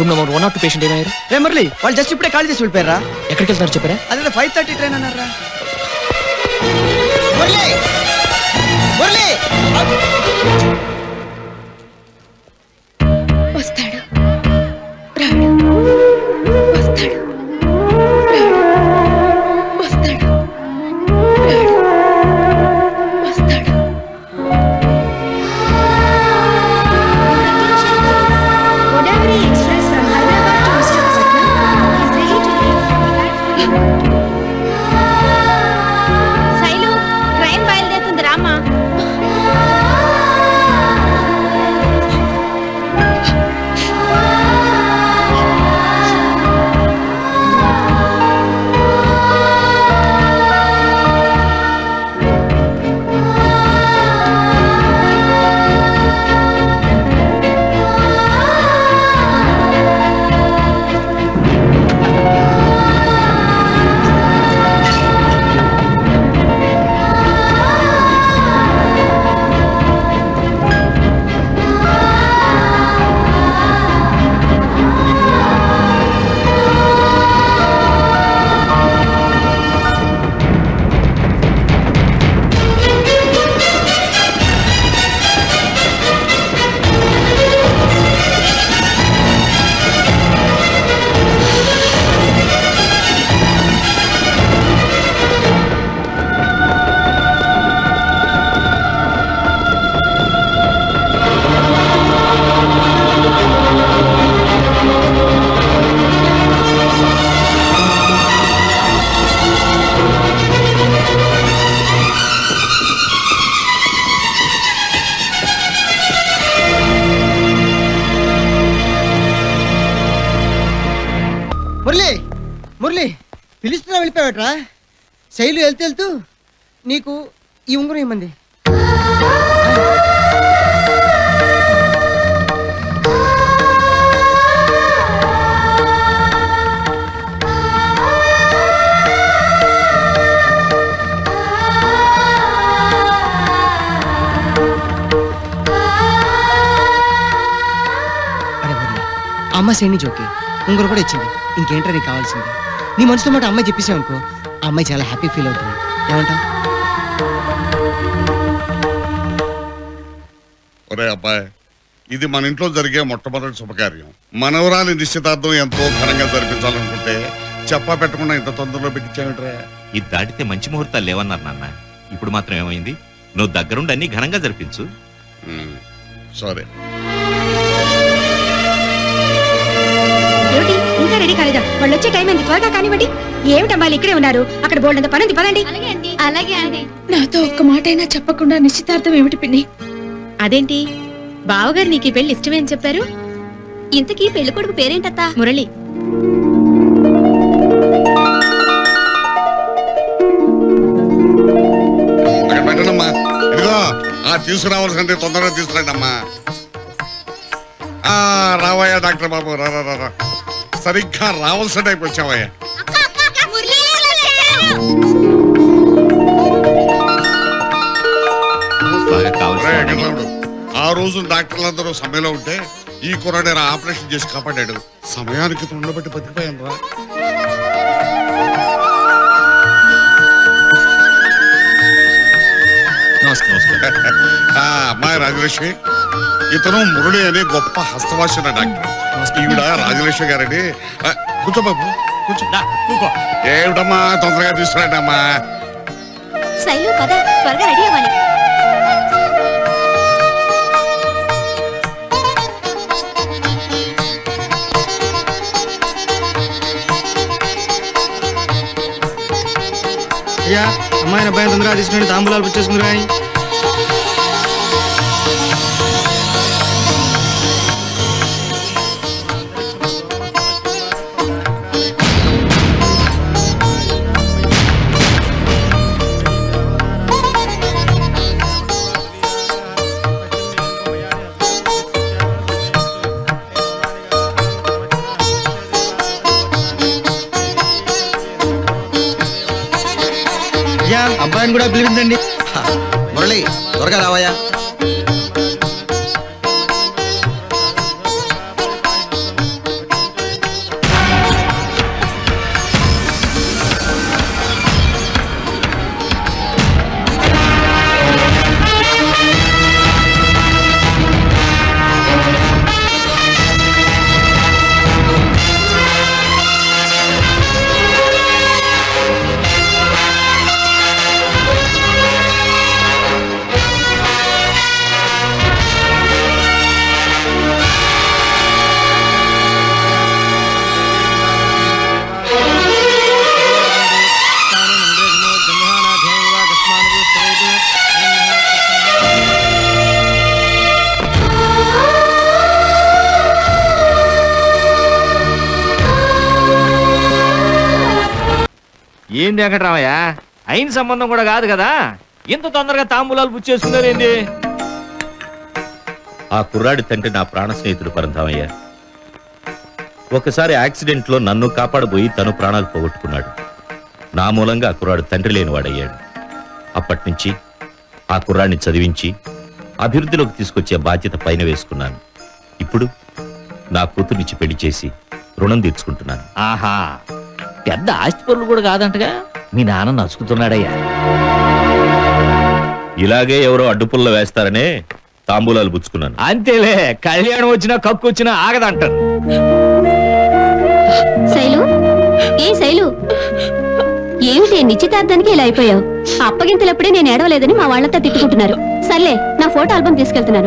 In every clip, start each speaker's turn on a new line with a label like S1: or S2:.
S1: Room number one not two patient ఏమయ్యారు
S2: రే మురళి వాళ్ళు జస్ట్ ఇప్పుడే కాల్ చేసి వెళ్ళిపోయారా
S1: ఎక్కడికి వెళ్తున్నారు చెప్పారా
S2: అదే ఫైవ్ థర్టీ ట్రైన్ అన్నారా మురళి మురళి
S3: వస్తాడు రాడు వస్తాడు రాడు వస్తాడు రాడు వస్తాడు
S4: Godavari Express from Hyderabad to Visakhapatnam is ready to leave.
S3: Shailu train బయలుదేరుతుంది రామా
S2: మురళి మురళి పిలుస్తున్నా వెళ్ళిపోయావట్రా శైలు వెళ్తూ వెళ్తూ నీకు ఈ ఉంగరం ఏమంది అరే మురళి ఆ అమ్మ శైని జోకి ఉంగరం కూడా ఇచ్చింది ఇంకేంట్రా నీకు కావాల్సింది నీ మనసులో మాట అమ్మాయి చెప్పేసావు అనుకో ఆ అమ్మాయి చాలా హ్యాపీ ఫీల్ అవుతుంది ఏమంటావు
S5: ఒరే అబ్బాయి ఇది మన ఇంట్లో జరిగే మొట్టమొదటి శుభకార్యం మనవరాలి నిశ్చితార్థం ఎంతో ఘనంగా జరిపించాలనుకుంటే చెప్పా పెట్టకుండా ఇంత తొందరలో పెట్టించామిట్రా
S6: ఇది దాటితే మంచి ముహూర్తాలు లేవన్నారు నాన్న ఇప్పుడు మాత్రం ఏమైంది నువ్వు దగ్గరుండి అన్ని ఘనంగా జరిపించు
S5: సరే
S4: ఏమిటి ఇంకా రెడీ కాలేదా వాళ్ళు వచ్చే టైం అయింది త్వరగా కానివ్వండి ఏమిటమ్మా వాళ్ళు ఇక్కడే ఉన్నారు అక్కడ బోల్డంత పని ఉంది పదండి
S3: అలాగే అండి అలాగే అండి
S7: నాతో ఒక్క మాట అయినా చెప్పకుండా నిశ్చితార్థం ఏమిటి పిన్ని
S4: అదేంటి బావగారు నీకు ఈ పెళ్లి ఇష్టమే అని చెప్పారు
S3: ఇంతకీ పెళ్లి కొడుకు పేరేంటత్తా
S4: మురళి
S5: అక్కడ పెట్టండమ్మా ఇదిగో ఆ తీసుకురావాల్సింటే తొందరగా తీసుకురండి అమ్మా ఆ రావయ్యా డాక్టర్ బాబు రా రా రా, రా సరిగ్గా రావాల్సిన టైపు వచ్చావయ్యా
S6: బాగా
S5: ఒరే,
S6: కావాల్సిన
S5: వెంకటరాముడు, ఆ రోజు డాక్టర్లందరూ సమ్మెలో ఉంటే ఈ కుర్రాడే రా ఆపరేషన్ చేసి కాపాడాడు సమయానికి ఉండబట్టి బతికిపోయాను రా
S1: నమస్కారం
S5: ఆ, అమ్మాయి రాజలక్ష్మి ఇతను మురళి అనే గొప్ప హస్తవాసిన డాక్టర్ ఈవిడ రాజలక్ష్మి గారని ఆ, కూర్చో బాబు కూర్చో ఏమిటమ్మా తొందరగా తీసుకురండి అమ్మా
S3: శైలు పద త్వరగా రెడీ అవ్వాలి
S2: అయ్యా అమ్మాయిని అబ్బాయిని తొందరగా తీసుకుని తాంబూలాలు పుచ్చేసుకుందరు కానీ అయ్యా అబ్బాయిని కూడా పిలిపించండి
S8: మురళి త్వరగా రావయ్యా
S9: ఏంది వెంకట్రామయ్య అయిన సంబంధం కూడా కాదు కదా ఇంత తొందరగా తాంబూలాలు పుచ్చేసుకున్నారేంది
S6: ఆ కుర్రాడి తండ్రి నా ప్రాణ స్నేహితుడు పరంధామయ్య ఒకసారి యాక్సిడెంట్ లో నన్ను కాపాడబోయి తను ప్రాణాలు పోగొట్టుకున్నాడు నా మూలంగా ఆ కుర్రాడు తండ్రి లేనివాడయ్యాడు అప్పటి నుంచి ఆ కుర్రాడిని చదివించి అభివృద్ధిలోకి తీసుకొచ్చే బాధ్యత పైన వేసుకున్నాను ఇప్పుడు నా కూతుర్నిచ్చి పెళ్లి చేసి రుణం తీర్చుకుంటున్నాను
S9: ఆహా పెద్ద ఆస్తి పనులు కూడా కాదంటగా మీ నాన్న నచ్చుకుతున్నాడయ్యా
S6: ఇలాగే ఎవరో అడ్డుపుల్ల వేస్తారనే తాంబూలాలు పుచ్చుకున్నాను
S9: అంతేలే కళ్యాణం వచ్చినా కక్కు వచ్చినా ఆగదంటారు
S3: శైలు ఏ శైలు ఏమిటి నిశ్చితార్థానికి ఇలా అయిపోయావు అప్పగింతలప్పుడే నేను ఏడవలేదని మా వాళ్ళంతా తిట్టుకుంటున్నారు సర్లే నా ఫోటో ఆల్బమ్ తీసుకెళ్తున్నాను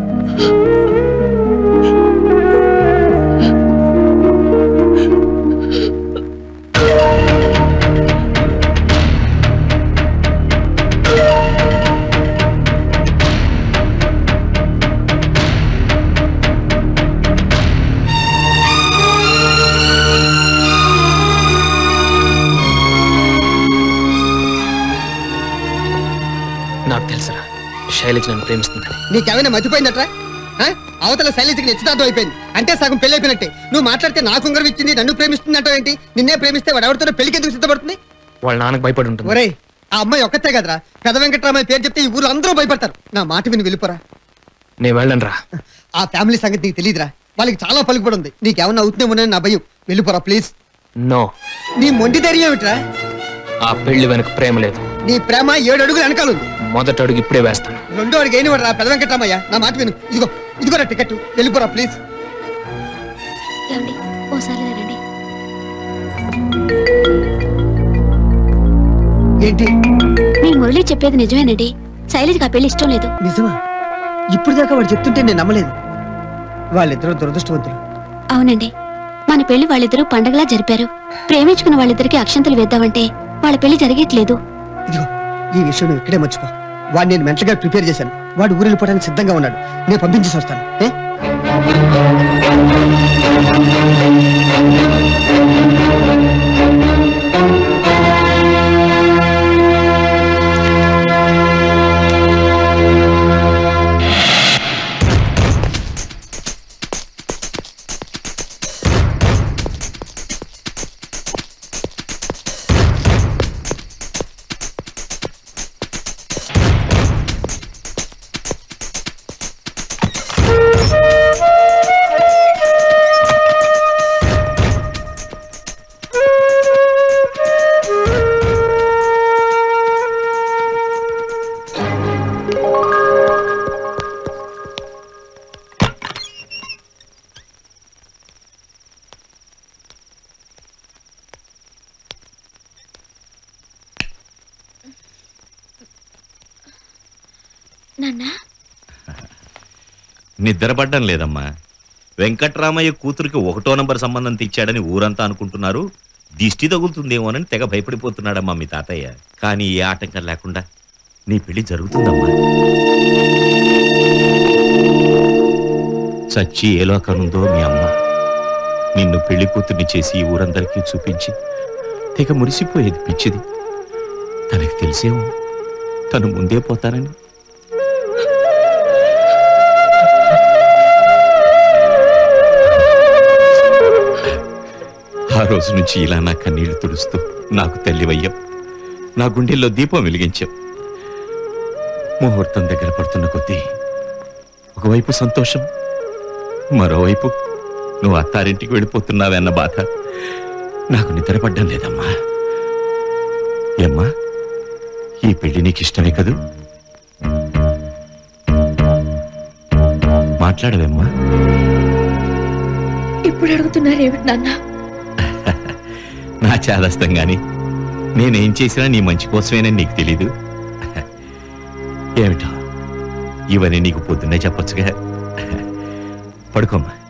S1: నాకు తెలుసురా శైలజ నన్ను ప్రేమిస్తుందని
S2: నీకేమైనా మర్చిపోయిందట్రా ఆ? అవతల శైలజకి నిశ్చితార్థం అయిపోయింది అంటే సగం పెళ్లి అయిపోయినట్టే నువ్వు మాట్లాడితే నాకు ఉంగరం ఇచ్చింది నన్ను ప్రేమిస్తుంది అంటావు ఏంటి నిన్నే ప్రేమిస్తే వాడు ఎవరితో పెళ్లికి ఎందుకు సిద్ధపడుతుంది
S1: వాళ్ళ నాన్నకు భయపడి ఉంటుంది
S2: ఒరే ఆ అమ్మాయి ఒక్కతే కదరా పెద వెంకట్రామయ్య పేరు చెప్తే ఈ ఊరు అందరూ భయపడతారు నా మాట విని వెళ్ళిపోరా
S1: నేను వెళ్ళను రా
S2: ఆ ఫ్యామిలీ సంగతి నీకు తెలియదురా వాళ్ళకి చాలా పలుకుబడి ఉంది నీకేమన్నా అవుతుందేమోనని నా భయం వెళ్ళిపోరా ప్లీజ్
S1: నో
S2: నీ మొండి ధైర్యం ఏమిట్రా
S1: ఆ పెళ్లి వెనక ప్రేమ లేదు
S2: నీ ప్రేమ ఏడు అడుగులు వెనకాల ఉంది
S1: మొదటి అడుగు ఇప్పుడే వేస్తాను
S2: రెండో అడుగు అయిన రా పెద వెంకట్రామయ్య నా మాట విను ఇదిగో ఇదిగోరా టికెట్ వెళ్ళిపోరా ప్లీజ్
S3: ఏమండి ఓసారి ఇలా రండి
S2: ఏంటి
S3: మీ మురళి చెప్పేది నిజమేనండి శైలజకి ఆ పెళ్లి ఇష్టం లేదు
S2: నిజమా ఇప్పుడు దాకా వాడు చెప్తుంటే నేను నమ్మలేదు వాళ్ళిద్దరూ దురదృష్టవంతులు
S3: అవునండి మన పెళ్లి వాళ్ళిద్దరూ పండగలా జరిపారు ప్రేమించుకున్న వాళ్ళిద్దరికి అక్షంతలు వేద్దామంటే వాళ్ళ పెళ్లి జరిగేట్లేదు
S2: ఇదిగో ఈ విషయం నువ్వు ఇక్కడే మర్చిపో వాడు నేను మెంటల్ గా ప్రిపేర్ చేశాను వాడు ఊరు వెళ్ళిపోవడానికి సిద్ధంగా ఉన్నాడు నేను పంపించేసి వస్తాను ఏ?
S3: నాన్న
S6: నిద్రపడ్డం లేదమ్మా వెంకట్రామయ్య కూతురికి ఒకటో నంబర్ సంబంధం తెచ్చాడని ఊరంతా అనుకుంటున్నారు దిష్టి తగులుతుందేమోనని తెగ భయపడిపోతున్నాడమ్మా మీ తాతయ్య కానీ ఏ ఆటంకం లేకుండా నీ పెళ్లి జరుగుతుందమ్మా చచ్చి ఏ లోకనుందో మీ అమ్మ నిన్ను పెళ్లి కూతుర్ని చేసి ఈ ఊరందరికీ చూపించి తెగ మురిసిపోయేది పిచ్చిది తనకి తెలిసేమో తను ముందే పోతానని ఆ రోజు నుంచి ఇలా నా కన్నీళ్లు తుడుస్తూ నాకు తల్లివయ్యాం నా గుండెల్లో దీపం వెలిగించాం ముహూర్తం దగ్గర పడుతున్న కొద్దీ ఒకవైపు సంతోషం మరోవైపు నువ్వు అత్తారింటికి వెళ్ళిపోతున్నావన్న బాధ నాకు నిద్రపడ్డం లేదమ్మా ఏమ్మా ఈ పెళ్లి నీకు ఇష్టమే కదూ మాట్లాడవేమ్మా
S7: ఇప్పుడు అడుగుతున్నారు ఏమిటి నాన్న
S6: నా చాదస్తం గాని నేనేం చేసినా నీ మంచి కోసమేనని నీకు తెలీదు ఏమిటో ఇవన్నీ నీకు పొద్దున్నే చెప్పొచ్చుగా పడుకోమ్మా